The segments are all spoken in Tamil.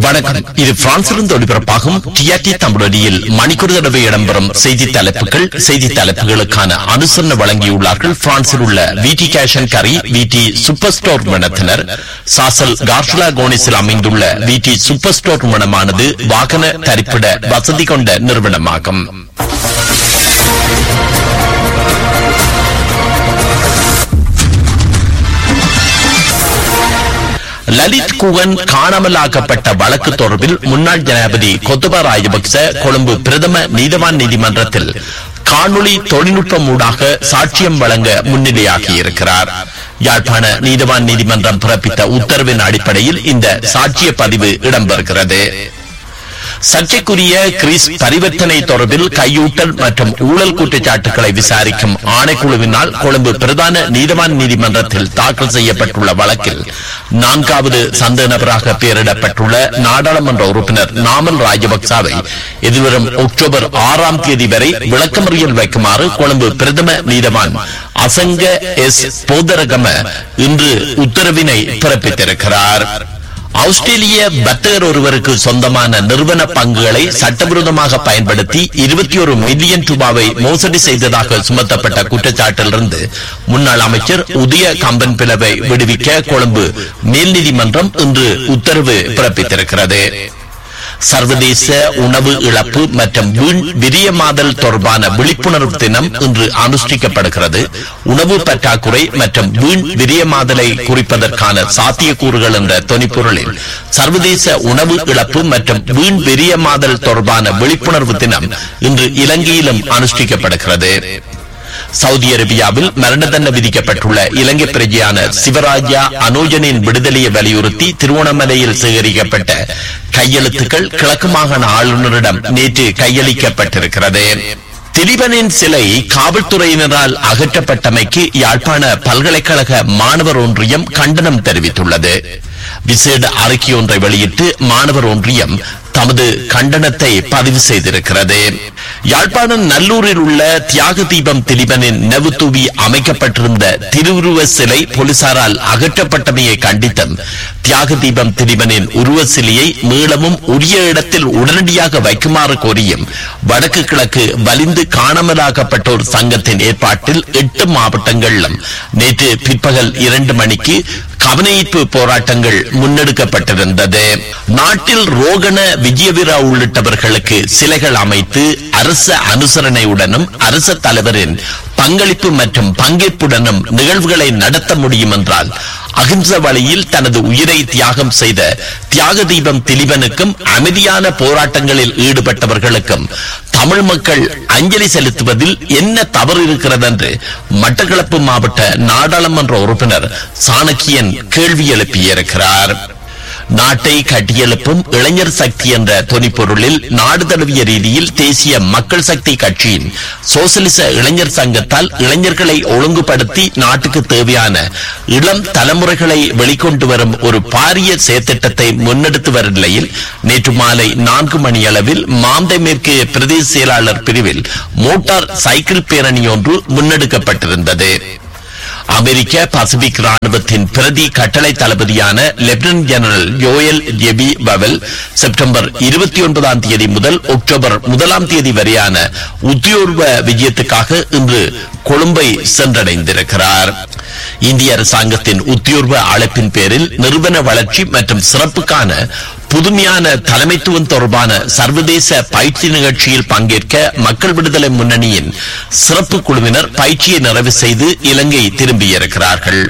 வணக்கம் இது பிரான்சிலிருந்து ஒளிபரப்பாகும் டிஆர்டி தமிழொலியில் மணிக்கூர் தடவை இடம்பெறும் செய்தி தலைப்புகள் செய்தி தலைப்புகளுக்கான அனுசரணை வழங்கியுள்ளார்கள் பிரான்சில் உள்ள விடி கேஷன் கரி விடி சூப்பர் ஸ்டோர் நிறுவனத்தினர் சாசல் கார்ஷுலா கோனிஸில் அமைந்துள்ள விடி சூப்பர் ஸ்டோர் நிறுவனமானது வாகன தரிப்பிட வசதி கொண்ட நிறுவனமாகும் லலித் குகன் காணாமலாக்கப்பட்ட வழக்கு தொடர்பில் முன்னாள் ஜனாதிபதி கொத்தபா ராஜபக்ச கொழும்பு பிரதம நீதவான் நீதிமன்றத்தில் காணொளி தொழில்நுட்பம் ஊடாக சாட்சியம் வழங்க முன்னிலையாகி இருக்கிறார் யாழ்ப்பாண நீதவான் நீதிமன்றம் பிறப்பித்த உத்தரவின் அடிப்படையில் இந்த சாட்சிய பதிவு இடம்பெறுகிறது சர்ச்சைக்குரிய கிறிஸ் பரிவர்த்தனை தொடர்பில் கையூட்டல் மற்றும் ஊழல் குற்றச்சாட்டுகளை விசாரிக்கும் ஆணைக்குழுவினால் கொழும்பு பிரதான நீதவான் நீதிமன்றத்தில் தாக்கல் செய்யப்பட்டுள்ள வழக்கில் நான்காவது சந்த நபராக பெயரிடப்பட்டுள்ள நாடாளுமன்ற உறுப்பினர் நாமல் ராஜபக்சாவை எதிர்வரும் அக்டோபர் ஆறாம் தேதி வரை விளக்கமறியல் வைக்குமாறு கொழும்பு பிரதம நீதவான் அசங்க எஸ் போதரகம இன்று உத்தரவினை பிறப்பித்திருக்கிறார் ஆஸ்திரேலிய வர்த்தகர் ஒருவருக்கு சொந்தமான நிறுவன பங்குகளை சட்டவிரோதமாக பயன்படுத்தி இருபத்தி ஒரு மில்லியன் ரூபாவை மோசடி செய்ததாக சுமத்தப்பட்ட குற்றச்சாட்டிலிருந்து முன்னாள் அமைச்சர் உதய கம்பன் பிளவை விடுவிக்க கொழும்பு மேல் நீதிமன்றம் இன்று உத்தரவு பிறப்பித்திருக்கிறது சர்வதேச உணவு இழப்பு மற்றும் வீண் விரியமாதல் தொடர்பான விழிப்புணர்வு தினம் இன்று அனுஷ்டிக்கப்படுகிறது உணவு பற்றாக்குறை மற்றும் வீண் விரியமாதலை குறிப்பதற்கான சாத்தியக்கூறுகள் என்ற தொனிப்பொருளில் சர்வதேச உணவு இழப்பு மற்றும் வீண் விரியமாதல் தொடர்பான விழிப்புணர்வு தினம் இன்று இலங்கையிலும் அனுஷ்டிக்கப்படுகிறது சவுதி அரேபியாவில் மரண தண்டனை விதிக்கப்பட்டுள்ள இலங்கை பிரஜையான சிவராஜா அனோஜனின் விடுதலையை வலியுறுத்தி திருவோணமலையில் சேகரிக்கப்பட்ட கையெழுத்துக்கள் கிழக்கு மாகாண ஆளுநரிடம் நேற்று கையளிக்கப்பட்டிருக்கிறது திலீபனின் சிலை காவல்துறையினரால் அகற்றப்பட்டமைக்கு யாழ்ப்பாண பல்கலைக்கழக மாணவர் ஒன்றியம் கண்டனம் தெரிவித்துள்ளது விசேட அறிக்கை ஒன்றை வெளியிட்டு மாணவர் ஒன்றியம் தமது கண்டனத்தை பதிவு செய்திருக்கிறது யாழ்ப்பாணம் நல்லூரில் உள்ள தியாக தீபம் திலீபனின் நெவு தூவி அமைக்கப்பட்டிருந்த திருவுருவ சிலை போலீசாரால் அகற்றப்பட்டமையை கண்டித்தும் தியாக தீபம் திலீபனின் உருவ சிலையை மீளமும் உரிய இடத்தில் உடனடியாக வைக்குமாறு கோரியும் வடக்கு கிழக்கு வலிந்து காணாமலாக்கப்பட்டோர் சங்கத்தின் ஏற்பாட்டில் எட்டு மாவட்டங்களிலும் நேற்று பிற்பகல் இரண்டு மணிக்கு கவனஈர்ப்பு போராட்டங்கள் முன்னெடுக்கப்பட்டிருந்தது நாட்டில் ரோகண விஜயவீரா உள்ளிட்டவர்களுக்கு சிலைகள் அமைத்து அரச அனுசரணையுடனும் அரச தலைவரின் பங்களிப்பு மற்றும் பங்கேற்புடனும் நிகழ்வுகளை நடத்த முடியும் என்றால் அகிம்ச வழியில் தனது உயிரை தியாகம் செய்த தியாக தீபம் திலீபனுக்கும் அமைதியான போராட்டங்களில் ஈடுபட்டவர்களுக்கும் தமிழ் மக்கள் அஞ்சலி செலுத்துவதில் என்ன தவறு இருக்கிறது என்று மட்டக்களப்பு மாவட்ட நாடாளுமன்ற உறுப்பினர் சாணக்கியன் கேள்வி எழுப்பியிருக்கிறார் நாட்டை கட்டியெழுப்பும் இளைஞர் சக்தி என்ற தொனிப்பொருளில் நாடு தழுவிய ரீதியில் தேசிய மக்கள் சக்தி கட்சியின் சோசலிச இளைஞர் சங்கத்தால் இளைஞர்களை ஒழுங்குபடுத்தி நாட்டுக்கு தேவையான இளம் தலைமுறைகளை வெளிக்கொண்டு வரும் ஒரு பாரிய செயற்திட்டத்தை முன்னெடுத்து வரும் நிலையில் நேற்று மாலை நான்கு மணி அளவில் மாந்தை மேற்கு பிரதேச செயலாளர் பிரிவில் மோட்டார் சைக்கிள் பேரணி ஒன்று முன்னெடுக்கப்பட்டிருந்தது அமெரிக்க பசிபிக் ராணுவத்தின் பிரதி கட்டளை தளபதியான லெப்டினன்ட் ஜெனரல் யோயல் ஜெபி பவல் செப்டம்பர் இருபத்தி ஒன்பதாம் தேதி முதல் அக்டோபர் முதலாம் தேதி வரையான உத்தியோர்வ விஜயத்துக்காக இன்று கொழும்பை சென்றடைந்திருக்கிறார் இந்திய அரசாங்கத்தின் உத்தியோர்வ அழைப்பின் பேரில் நிறுவன வளர்ச்சி மற்றும் சிறப்புக்கான புதுமையான தலைமைத்துவம் தொடர்பான சர்வதேச பயிற்சி நிகழ்ச்சியில் பங்கேற்க மக்கள் விடுதலை முன்னணியின் சிறப்பு குழுவினர் பயிற்சியை நிறைவு செய்து இலங்கை திரும்பியிருக்கிறார்கள்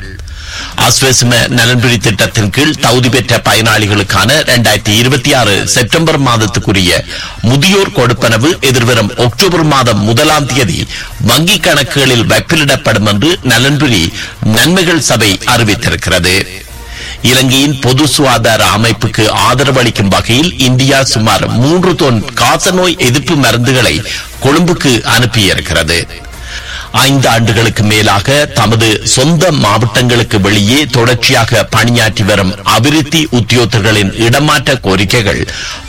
அஸ்வசம நலன்புரி திட்டத்தின் கீழ் தகுதி பெற்ற பயனாளிகளுக்கான இரண்டாயிரத்தி இருபத்தி ஆறு செப்டம்பர் மாதத்துக்குரிய முதியோர் கொடுப்பனவு எதிர்வரும் அக்டோபர் மாதம் முதலாம் தேதி வங்கிக் கணக்குகளில் வைப்பிலிடப்படும் என்று நலன்புரி நன்மைகள் சபை அறிவித்திருக்கிறது இலங்கையின் பொது சுகாதார அமைப்புக்கு ஆதரவு அளிக்கும் வகையில் இந்தியா சுமார் மூன்று தொன் காசநோய் எதிர்ப்பு மருந்துகளை கொழும்புக்கு அனுப்பியிருக்கிறது ஐந்து ஆண்டுகளுக்கு மேலாக தமது சொந்த மாவட்டங்களுக்கு வெளியே தொடர்ச்சியாக பணியாற்றி வரும் அபிவிருத்தி உத்தியோகர்களின் இடமாற்ற கோரிக்கைகள்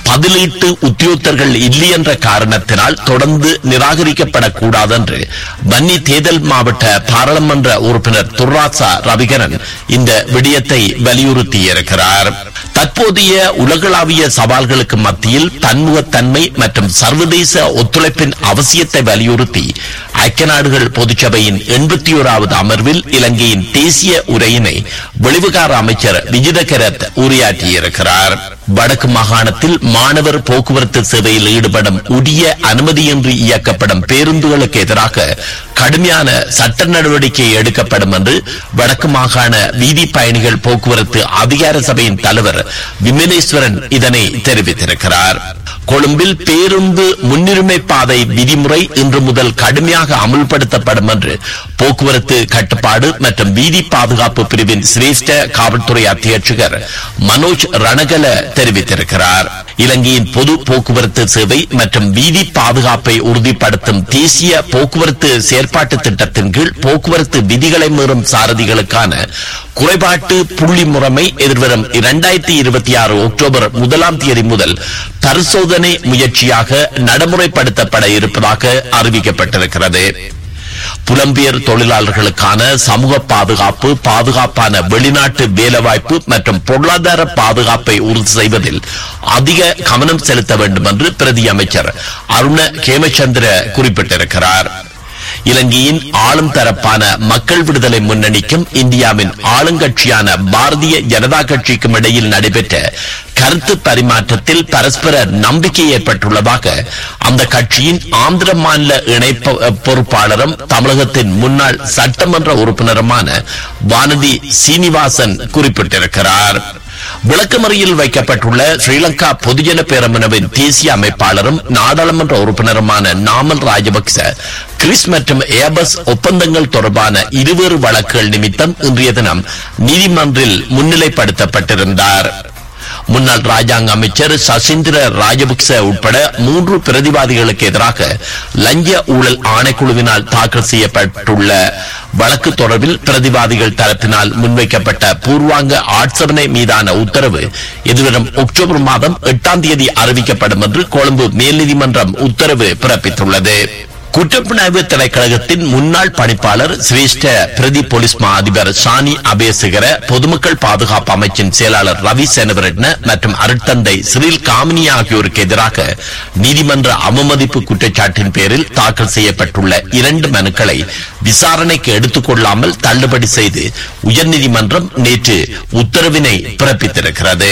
பதிலீட்டு உத்தியோகத்தர்கள் இல்லை என்ற காரணத்தினால் தொடர்ந்து நிராகரிக்கப்படக்கூடாது என்று வன்னி தேர்தல் மாவட்ட பாராளுமன்ற உறுப்பினர் துர்ராசா ரவிகரன் இந்த விடயத்தை வலியுறுத்தியிருக்கிறார் தற்போதைய உலகளாவிய சவால்களுக்கு மத்தியில் பன்முகத்தன்மை மற்றும் சர்வதேச ஒத்துழைப்பின் அவசியத்தை வலியுறுத்தி ஐக்கிய நாடுகள் பொதுச்சபையின் எண்பத்தி ஓராவது அமர்வில் இலங்கையின் தேசிய உரையினை வெளிவிகார அமைச்சர் விஜித கரத் உரையாற்றியிருக்கிறார் வடக்கு மாகாணத்தில் மாணவர் போக்குவரத்து சேவையில் ஈடுபடும் உரிய அனுமதியின்றி இயக்கப்படும் பேருந்துகளுக்கு எதிராக கடுமையான சட்ட நடவடிக்கை எடுக்கப்படும் என்று வடக்கு மாகாண வீதி பயணிகள் போக்குவரத்து அதிகார சபையின் தலைவர் விமலேஸ்வரன் இதனை தெரிவித்திருக்கிறார் கொழும்பில் பேருந்து முன்னுரிமை பாதை விதிமுறை இன்று முதல் கடுமையாக அமுல்படுத்தப்படும் என்று போக்குவரத்து கட்டுப்பாடு மற்றும் வீதி பாதுகாப்பு பிரிவின் சிரேஷ்ட காவல்துறை அத்தியட்சகர் மனோஜ் ரணகல தெரிவித்திருக்கிறார் இலங்கையின் பொது போக்குவரத்து சேவை மற்றும் வீதி பாதுகாப்பை உறுதிப்படுத்தும் தேசிய போக்குவரத்து செயற்பாட்டு திட்டத்தின் கீழ் போக்குவரத்து விதிகளை மீறும் சாரதிகளுக்கான குறைபாட்டு புள்ளி முறைமை எதிர்வரும் இரண்டாயிரத்தி இருபத்தி ஆறு அக்டோபர் முதலாம் தேதி முதல் பரிசோதனை முயற்சியாக நடைமுறைப்படுத்தப்பட இருப்பதாக அறிவிக்கப்பட்டிருக்கிறது புலம்பெயர் தொழிலாளர்களுக்கான சமூக பாதுகாப்பு பாதுகாப்பான வெளிநாட்டு வேலைவாய்ப்பு மற்றும் பொருளாதார பாதுகாப்பை உறுதி செய்வதில் அதிக கவனம் செலுத்த வேண்டும் என்று பிரதி அமைச்சர் அருண கேமச்சந்திர குறிப்பிட்டிருக்கிறார் இலங்கையின் ஆளும் தரப்பான மக்கள் விடுதலை முன்னணிக்கும் இந்தியாவின் ஆளுங்கட்சியான பாரதிய ஜனதா கட்சிக்கும் இடையில் நடைபெற்ற கருத்து பரிமாற்றத்தில் பரஸ்பர நம்பிக்கை ஏற்பட்டுள்ளதாக அந்த கட்சியின் ஆந்திர மாநில இணை பொறுப்பாளரும் தமிழகத்தின் முன்னாள் சட்டமன்ற உறுப்பினருமான வானதி சீனிவாசன் குறிப்பிட்டிருக்கிறார் விளக்கமறியில் வைக்கப்பட்டுள்ள ஸ்ரீலங்கா பொதுஜன பேரமுனவின் தேசிய அமைப்பாளரும் நாடாளுமன்ற உறுப்பினருமான நாமல் ராஜபக்ச கிறிஸ் மற்றும் ஏபஸ் ஒப்பந்தங்கள் தொடர்பான இருவேறு வழக்குகள் நிமித்தம் இன்றைய தினம் நீதிமன்றில் முன்னிலைப்படுத்தப்பட்டிருந்தார் முன்னாள் ராஜாங்க அமைச்சர் சசீந்திர ராஜபக்ச உட்பட மூன்று பிரதிவாதிகளுக்கு எதிராக லஞ்ச ஊழல் ஆணைக்குழுவினால் தாக்கல் செய்யப்பட்டுள்ள வழக்கு தொடர்பில் பிரதிவாதிகள் தரப்பினால் முன்வைக்கப்பட்ட பூர்வாங்க ஆட்சேபனை மீதான உத்தரவு எதிர்வரும் அக்டோபர் மாதம் எட்டாம் தேதி அறிவிக்கப்படும் என்று கொழும்பு மேல் நீதிமன்றம் உத்தரவு பிறப்பித்துள்ளது குற்றப்புலனாய்வு திணைக்களகத்தின் முன்னாள் பணிப்பாளர் சிரேஷ்ட பிரதி போலீஸ் மா அதிபர் சானி அபேசகர பொதுமக்கள் பாதுகாப்பு அமைச்சின் செயலாளர் ரவி சேனவரட்ன மற்றும் அருட்தந்தை சிறில் காமினி ஆகியோருக்கு எதிராக நீதிமன்ற அவமதிப்பு குற்றச்சாட்டின் பேரில் தாக்கல் செய்யப்பட்டுள்ள இரண்டு மனுக்களை விசாரணைக்கு எடுத்துக் கொள்ளாமல் தள்ளுபடி செய்து உயர்நீதிமன்றம் நேற்று உத்தரவினை பிறப்பித்திருக்கிறது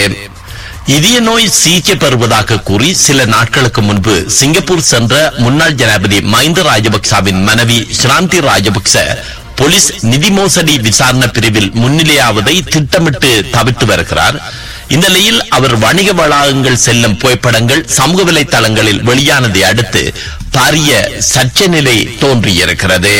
இதய நோய் சிகிச்சை பெறுவதாக கூறி சில நாட்களுக்கு முன்பு சிங்கப்பூர் சென்ற முன்னாள் ஜனாதிபதி மஹிந்த ராஜபக்சவின் மனைவி ஸ்ராந்தி ராஜபக்ச போலீஸ் நிதி மோசடி விசாரணை பிரிவில் முன்னிலையாவதை திட்டமிட்டு தவிர்த்து வருகிறார் இந்த நிலையில் அவர் வணிக வளாகங்கள் செல்லும் புகைப்படங்கள் சமூக வலைதளங்களில் வெளியானதை அடுத்து பாரிய சர்ச்சை நிலை தோன்றியிருக்கிறது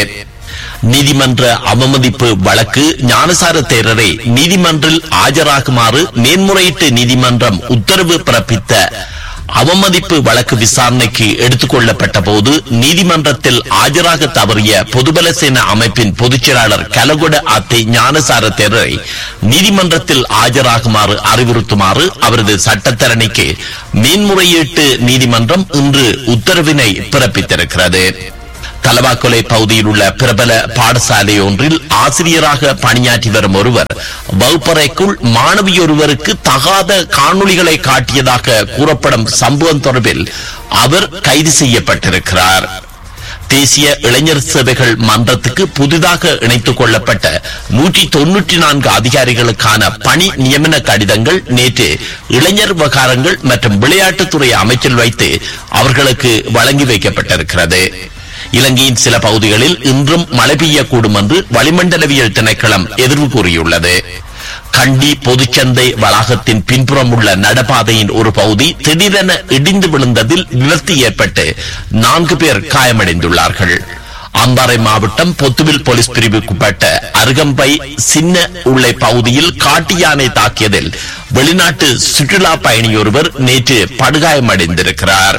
நீதிமன்ற அவமதிப்பு வழக்கு ஞானசார தேரரை நீதிமன்றில் ஆஜராகுமாறு மேன்முறையீட்டு நீதிமன்றம் உத்தரவு பிறப்பித்த அவமதிப்பு வழக்கு விசாரணைக்கு எடுத்துக் கொள்ளப்பட்ட போது நீதிமன்றத்தில் ஆஜராக தவறிய பொதுபல சேன அமைப்பின் பொதுச் செயலாளர் கலகொட அத்தை ஞானசார தேரரை நீதிமன்றத்தில் ஆஜராகுமாறு அறிவுறுத்துமாறு அவரது சட்டத்தரணிக்கு மேன்முறையீட்டு நீதிமன்றம் இன்று உத்தரவினை பிறப்பித்திருக்கிறது தலவாக்கொலை பகுதியில் உள்ள பிரபல பாடசாலை ஒன்றில் ஆசிரியராக பணியாற்றி வரும் ஒருவர் வகுப்பறைக்குள் மாணவியொருவருக்கு தகாத காணொளிகளை காட்டியதாக கூறப்படும் சம்பவம் தொடர்பில் அவர் கைது செய்யப்பட்டிருக்கிறார் தேசிய இளைஞர் சேவைகள் மன்றத்துக்கு புதிதாக இணைத்துக் கொள்ளப்பட்ட நூற்றி தொன்னூற்றி நான்கு அதிகாரிகளுக்கான பணி நியமன கடிதங்கள் நேற்று இளைஞர் விவகாரங்கள் மற்றும் விளையாட்டுத்துறை அமைச்சில் வைத்து அவர்களுக்கு வழங்கி வைக்கப்பட்டிருக்கிறது இலங்கையின் சில பகுதிகளில் இன்றும் மழை பெய்யக்கூடும் என்று வளிமண்டலவியல் திணைக்களம் எதிர்வு கூறியுள்ளது கண்டி பொதுச்சந்தை வளாகத்தின் பின்புறம் உள்ள நடப்பாதையின் ஒரு பகுதி திடீரென இடிந்து விழுந்ததில் விபத்து ஏற்பட்டு நான்கு பேர் காயமடைந்துள்ளார்கள் அம்பாறை மாவட்டம் பொத்துவில் போலீஸ் பிரிவுக்குட்பட்ட அருகம்பை சின்ன உள்ள பகுதியில் காட்டு யானை தாக்கியதில் வெளிநாட்டு சுற்றுலா பயணியொருவர் நேற்று படுகாயமடைந்திருக்கிறார்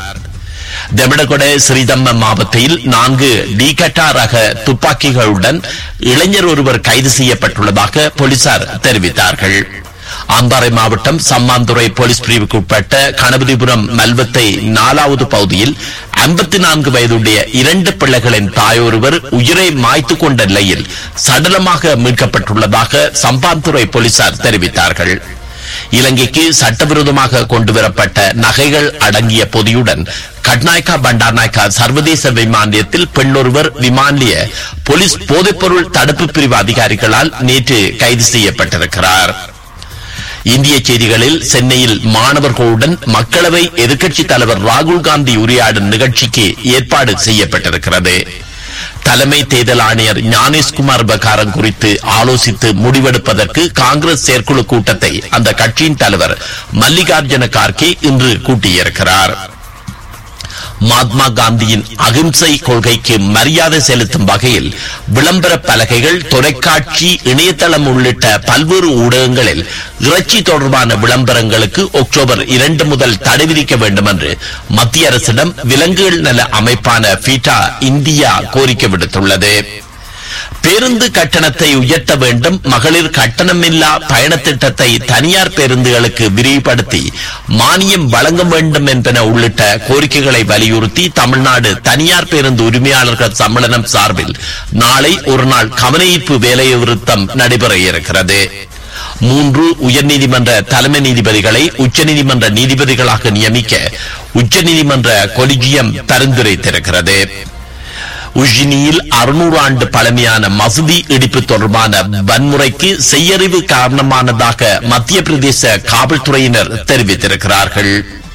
தெமிடகொட ஸ்ரீதம்ம மாவட்டத்தில் நான்கு டிகட்டா ரக துப்பாக்கிகளுடன் இளைஞர் ஒருவர் கைது செய்யப்பட்டுள்ளதாக போலீசார் தெரிவித்தார்கள் அம்பாறை மாவட்டம் சம்மாந்துறை போலீஸ் பிரிவுக்கு உட்பட்ட கணபதிபுரம் மல்வத்தை நாலாவது பகுதியில் ஐம்பத்தி நான்கு வயதுடைய இரண்டு பிள்ளைகளின் தாயொருவர் உயிரை மாய்த்து கொண்ட நிலையில் சடலமாக மீட்கப்பட்டுள்ளதாக சம்பாந்துறை போலீசார் தெரிவித்தார்கள் இலங்கைக்கு சட்டவிரோதமாக கொண்டுவரப்பட்ட நகைகள் அடங்கிய பொதியுடன் கட்நாயக்கா பண்டார்நாயக்கா சர்வதேச விமானியத்தில் பெண்ணொருவர் விமானிய போலீஸ் போதைப்பொருள் தடுப்பு பிரிவு அதிகாரிகளால் நேற்று கைது செய்யப்பட்டிருக்கிறார் இந்திய செய்திகளில் சென்னையில் மாணவர்களுடன் மக்களவை எதிர்க்கட்சித் தலைவர் ராகுல் காந்தி உரையாடும் நிகழ்ச்சிக்கு ஏற்பாடு செய்யப்பட்டிருக்கிறது தலைமை தேர்தல் ஆணையர் ஞானேஷ்குமார் பகாரம் குறித்து ஆலோசித்து முடிவெடுப்பதற்கு காங்கிரஸ் செயற்குழு கூட்டத்தை அந்த கட்சியின் தலைவர் மல்லிகார்ஜுன கார்கே இன்று கூட்டியிருக்கிறார் மகாத்மா காந்தியின் அகிம்சை கொள்கைக்கு மரியாதை செலுத்தும் வகையில் விளம்பர பலகைகள் தொலைக்காட்சி இணையதளம் உள்ளிட்ட பல்வேறு ஊடகங்களில் இறைச்சி தொடர்பான விளம்பரங்களுக்கு அக்டோபர் இரண்டு முதல் தடை விதிக்க வேண்டும் என்று மத்திய அரசிடம் விலங்குகள் நல அமைப்பான பீட்டா இந்தியா கோரிக்கை விடுத்துள்ளது பேருந்து கட்டணத்தை உயர்த்த வேண்டும் மகளிர் கட்டணமில்லா பயண திட்டத்தை தனியார் பேருந்துகளுக்கு விரிவுபடுத்தி மானியம் வழங்க வேண்டும் என்பன உள்ளிட்ட கோரிக்கைகளை வலியுறுத்தி தமிழ்நாடு தனியார் பேருந்து உரிமையாளர்கள் சம்மேளனம் சார்பில் நாளை ஒரு நாள் கவனஈர்ப்பு வேலைநிறுத்தம் நடைபெற இருக்கிறது மூன்று உயர்நீதிமன்ற தலைமை நீதிபதிகளை உச்சநீதிமன்ற நீதிபதிகளாக நியமிக்க உச்சநீதிமன்ற கொலிஜியம் பரிந்துரைத்திருக்கிறது உஜினியில் அறுநூறு ஆண்டு பழமையான மசூதி இடிப்பு தொடர்பான வன்முறைக்கு செய்யறிவு காரணமானதாக மத்திய பிரதேச காவல்துறையினர் தெரிவித்திருக்கிறார்கள்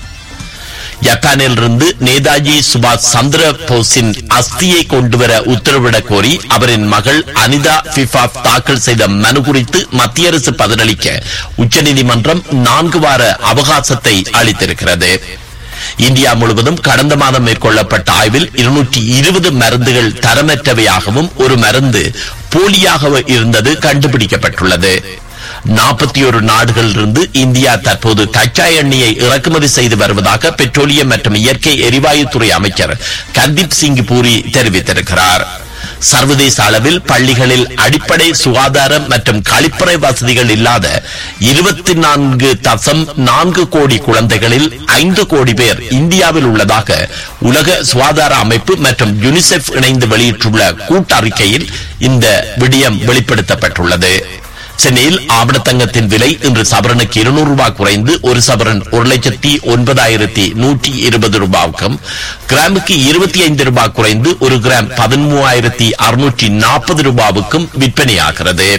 ஜப்பானிலிருந்து நேதாஜி சுபாஷ் சந்திர போஸின் அஸ்தியை கொண்டுவர உத்தரவிடக் கோரி அவரின் மகள் அனிதா பிஃபாப் தாக்கல் செய்த மனு குறித்து மத்திய அரசு பதிலளிக்க உச்சநீதிமன்றம் நான்கு வார அவகாசத்தை அளித்திருக்கிறது இந்தியா முழுவதும் கடந்த மாதம் மேற்கொள்ளப்பட்ட ஆய்வில் இருநூற்றி இருபது மருந்துகள் தரமற்றவையாகவும் ஒரு மருந்து போலியாக இருந்தது கண்டுபிடிக்கப்பட்டுள்ளது நாற்பத்தி ஒரு நாடுகளிலிருந்து இந்தியா தற்போது கச்சா எண்ணெயை இறக்குமதி செய்து வருவதாக பெட்ரோலியம் மற்றும் இயற்கை எரிவாயுத்துறை அமைச்சர் கர்தீப் சிங் பூரி தெரிவித்திருக்கிறார் சர்வதேச அளவில் பள்ளிகளில் அடிப்படை சுகாதாரம் மற்றும் கழிப்பறை வசதிகள் இல்லாத இருபத்தி நான்கு தசம் நான்கு கோடி குழந்தைகளில் ஐந்து கோடி பேர் இந்தியாவில் உள்ளதாக உலக சுகாதார அமைப்பு மற்றும் யுனிசெஃப் இணைந்து வெளியிட்டுள்ள கூட்டறிக்கையில் இந்த விடயம் வெளிப்படுத்தப்பட்டுள்ளது சென்னையில் ஆவணத்தங்கத்தின் விலை இன்று சவரனுக்கு இருநூறு ரூபாய் குறைந்து ஒரு சவரன் ஒரு லட்சத்தி ஒன்பதாயிரத்தி நூற்றி இருபது ரூபாய்க்கும் கிராமுக்கு இருபத்தி ஐந்து ரூபாய் குறைந்து ஒரு கிராம் பதிமூவாயிரத்தி அறுநூற்றி நாற்பது ரூபாவுக்கும் விற்பனையாகிறது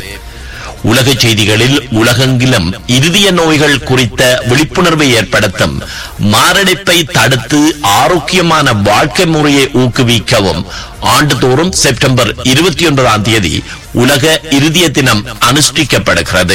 உலக செய்திகளில் உலகெங்கிலும் இருதய நோய்கள் குறித்த விழிப்புணர்வை ஏற்படுத்தும் மாரடைப்பை தடுத்து ஆரோக்கியமான வாழ்க்கை முறையை ஊக்குவிக்கவும் ஆண்டுதோறும் செப்டம்பர் இருபத்தி ஒன்பதாம் தேதி உலக இருதய தினம் அனுஷ்டிக்கப்படுகிறது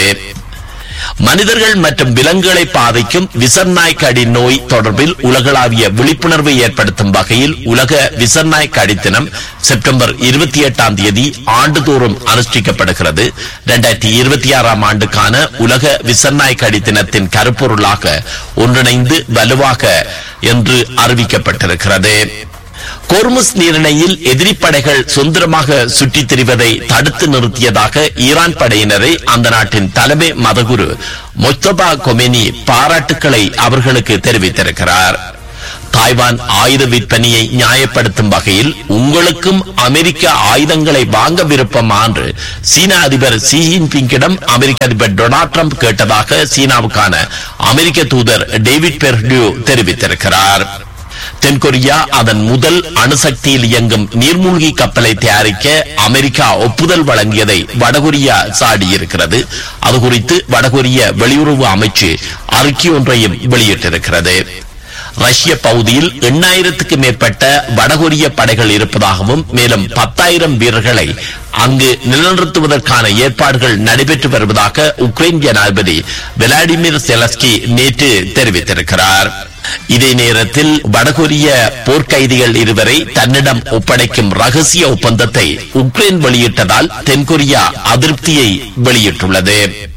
மனிதர்கள் மற்றும் விலங்குகளை பாதிக்கும் விசர்நாய்க்கடி நோய் தொடர்பில் உலகளாவிய விழிப்புணர்வை ஏற்படுத்தும் வகையில் உலக விசர்நாய்க்கடி தினம் செப்டம்பர் இருபத்தி எட்டாம் தேதி ஆண்டுதோறும் அனுஷ்டிக்கப்படுகிறது இரண்டாயிரத்தி இருபத்தி ஆறாம் ஆண்டுக்கான உலக விசர்நாய்க்கடி தினத்தின் கருப்பொருளாக ஒன்றிணைந்து வலுவாக என்று அறிவிக்கப்பட்டிருக்கிறது கோர்முஸ் நீரிணையில் எதிரி படைகள் சுதந்திரமாக சுற்றித் திரிவதை தடுத்து நிறுத்தியதாக ஈரான் படையினரை அந்த நாட்டின் தலைமை மதகுரு மொத்தபா கொமெனி பாராட்டுக்களை அவர்களுக்கு தெரிவித்திருக்கிறார் தாய்வான் ஆயுத விற்பனையை நியாயப்படுத்தும் வகையில் உங்களுக்கும் அமெரிக்க ஆயுதங்களை வாங்க விருப்பமா என்று சீன அதிபர் சி ஜின்பிங்கிடம் அமெரிக்க அதிபர் டொனால்ட் ட்ரம்ப் கேட்டதாக சீனாவுக்கான அமெரிக்க தூதர் டேவிட் பெர்டியூ தெரிவித்திருக்கிறார் தென்கொரியா அதன் முதல் அணுசக்தியில் இயங்கும் நீர்மூழ்கி கப்பலை தயாரிக்க அமெரிக்கா ஒப்புதல் வழங்கியதை வடகொரியா சாடியிருக்கிறது அது குறித்து வடகொரிய வெளியுறவு அமைச்சு அறிக்கை ஒன்றையும் வெளியிட்டிருக்கிறது ரஷ்ய பகுதியில் எண்ணாயிரத்துக்கு மேற்பட்ட வடகொரிய படைகள் இருப்பதாகவும் மேலும் பத்தாயிரம் வீரர்களை அங்கு நிலைநிறுத்துவதற்கான ஏற்பாடுகள் நடைபெற்று வருவதாக உக்ரைன் ஜனாதிபதி விளாடிமிர் செலஸ்கி நேற்று தெரிவித்திருக்கிறார் இதே நேரத்தில் வடகொரிய போர்க்கைதிகள் இருவரை தன்னிடம் ஒப்படைக்கும் ரகசிய ஒப்பந்தத்தை உக்ரைன் வெளியிட்டதால் தென்கொரியா அதிருப்தியை வெளியிட்டுள்ளது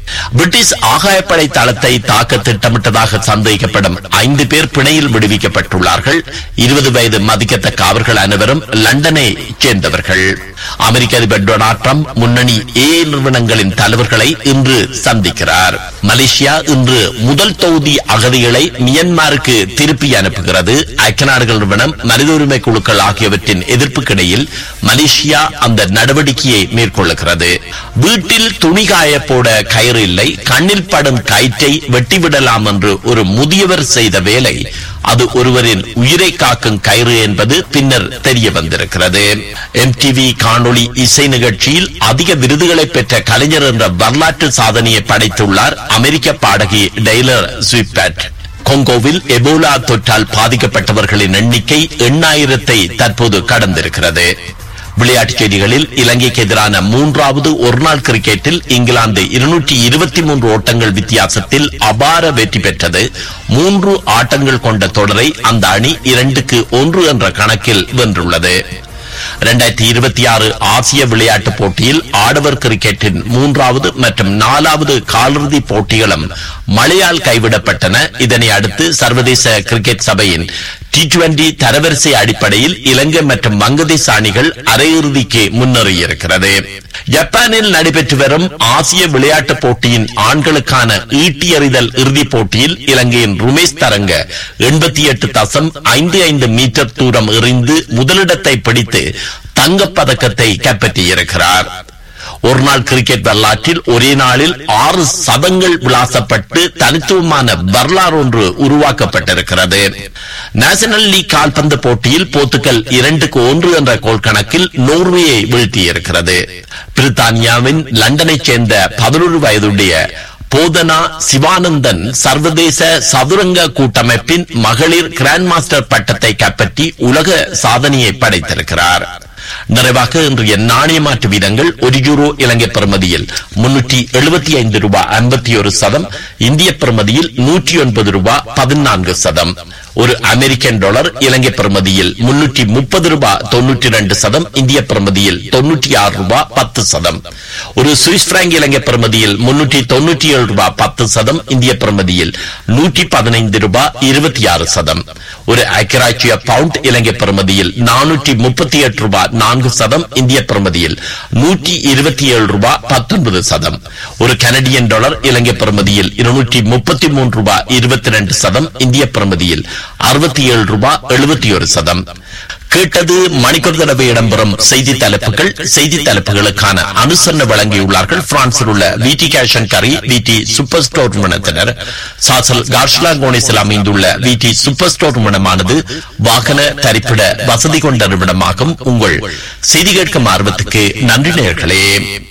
பிரிட்டிஷ் ஆகாயப்படை தளத்தை தாக்க திட்டமிட்டதாக சந்தேகிக்கப்படும் ஐந்து பேர் பிணையில் விடுவிக்கப்பட்டுள்ளார்கள் இருபது வயது மதிக்கத்தக்க அவர்கள் அனைவரும் லண்டனை சேர்ந்தவர்கள் அமெரிக்க அதிபர் டொனால்ட் ட்ரம்ப் முன்னணி ஏ நிறுவனங்களின் தலைவர்களை இன்று சந்திக்கிறார் மலேசியா இன்று முதல் தொகுதி அகதிகளை மியன்மாருக்கு திருப்பி அனுப்புகிறது ஐக்கிய நாடுகள் நிறுவனம் மனித உரிமை குழுக்கள் ஆகியவற்றின் எதிர்ப்புக்கிடையில் மலேசியா அந்த நடவடிக்கையை மேற்கொள்ளுகிறது வீட்டில் துணி காய போட கயிறு இல்லை கண்ணில் படும் கயிற்றை வெட்டிவிடலாம் என்று ஒரு முதியவர் செய்த வேலை அது ஒருவரின் உயிரை காக்கும் கயிறு என்பது பின்னர் தெரிய வந்திருக்கிறது எம்டிவி காணொளி இசை நிகழ்ச்சியில் அதிக விருதுகளை பெற்ற கலைஞர் என்ற வரலாற்று சாதனையை படைத்துள்ளார் அமெரிக்க பாடகி டெய்லர் ஸ்விப்பட் கொங்கோவில் எபோலா தொற்றால் பாதிக்கப்பட்டவர்களின் எண்ணிக்கை எண்ணாயிரத்தை தற்போது கடந்திருக்கிறது விளையாட்டுச் செய்திகளில் இலங்கைக்கு எதிரான மூன்றாவது ஒருநாள் கிரிக்கெட்டில் இங்கிலாந்து இருநூற்றி இருபத்தி மூன்று ஓட்டங்கள் வித்தியாசத்தில் அபார வெற்றி பெற்றது மூன்று ஆட்டங்கள் கொண்ட தொடரை அந்த அணி இரண்டுக்கு ஒன்று என்ற கணக்கில் வென்றுள்ளது இரண்டாயிரத்தி இருபத்தி ஆறு ஆசிய விளையாட்டுப் போட்டியில் ஆடவர் கிரிக்கெட்டின் மூன்றாவது மற்றும் நாலாவது காலிறுதி போட்டிகளும் மழையால் கைவிடப்பட்டன இதனை அடுத்து சர்வதேச கிரிக்கெட் சபையின் டி டுவெண்டி தரவரிசை அடிப்படையில் இலங்கை மற்றும் வங்கதேச அணிகள் அரையிறுதிக்கு முன்னேறியிருக்கிறது ஜப்பானில் நடைபெற்று வரும் ஆசிய விளையாட்டுப் போட்டியின் ஆண்களுக்கான ஈட்டி எறிதல் இறுதிப் போட்டியில் இலங்கையின் ருமேஷ் தரங்க எண்பத்தி எட்டு தசம் ஐந்து ஐந்து மீட்டர் தூரம் எறிந்து முதலிடத்தை பிடித்து தங்கப் பதக்கத்தை கைப்பற்றியிருக்கிறார் ஒருநாள் கிரிக்கெட் வரலாற்றில் ஒரே நாளில் ஆறு சதங்கள் விளாசப்பட்டு தனித்துவமான வரலாறு ஒன்று உருவாக்கப்பட்டிருக்கிறது நேஷனல் லீக் கால்பந்து போட்டியில் போர்த்துகல் இரண்டுக்கு ஒன்று என்ற கோல் கணக்கில் நோர்வேயை வீழ்த்தியிருக்கிறது பிரித்தானியாவின் லண்டனைச் சேர்ந்த பதினொரு வயதுடைய போதனா சிவானந்தன் சர்வதேச சதுரங்க கூட்டமைப்பின் மகளிர் கிராண்ட் மாஸ்டர் பட்டத்தை கைப்பற்றி உலக சாதனையை படைத்திருக்கிறார் நிறைவாக இன்றைய நாணய மாற்று வீதங்கள் ஒரு யூரோ இலங்கை பெறுமதியில் முன்னூற்றி எழுபத்தி ஐந்து ரூபாய் ஐம்பத்தி ஒரு சதம் இந்திய பெறுமதியில் நூற்றி ஒன்பது ரூபாய் பதினான்கு சதம் ஒரு அமெரிக்கன் டாலர் இலங்கை பெறுமதியில் முன்னூற்றி முப்பது ரூபாய் தொன்னூற்றி ரெண்டு சதம் இந்திய பெறுமதியில் தொன்னூற்றி ஆறு ரூபாய் பத்து சதம் ஒரு சுவிஸ் பிராங்க் இலங்கை பெறுமதியில் முன்னூற்றி தொன்னூற்றி ஏழு ரூபாய் பத்து சதம் இந்திய பெறுமதியில் நூற்றி பதினைந்து ரூபாய் இருபத்தி ஆறு சதம் ஒரு ஐக்கியராட்சிய பவுண்ட் இலங்கை பெறுமதியில் நானூற்றி முப்பத்தி எட்டு ரூபாய் நான்கு சதம் இந்திய பெறுமதியில் நூற்றி இருபத்தி ஏழு ரூபாய் பத்தொன்பது சதம் ஒரு கனடியன் டாலர் இலங்கை பெறுமதியில் இருநூற்றி முப்பத்தி மூன்று ரூபாய் இருபத்தி ரெண்டு சதம் இந்திய பெறுமதியில் அறுபத்தி ஏழு ரூபாய் எழுபத்தி ஒரு சதம் கேட்டது மணிக்கொரு தடவை இடம்பெறும் செய்தி தலைப்புகள் செய்தி தலைப்புகளுக்கான அனுசரணை வழங்கியுள்ளார்கள் பிரான்சில் உள்ள விடி கேஷன் கரி விடி சூப்பர் ஸ்டோர் நிறுவனத்தினர் சாசல் கார்ஷ்லா கோனிஸில் அமைந்துள்ள விடி சூப்பர் ஸ்டோர் நிறுவனமானது வாகன தரிப்பிட வசதி கொண்ட நிறுவனமாகும் உங்கள் செய்தி கேட்கும் ஆர்வத்துக்கு நன்றி நேர்களே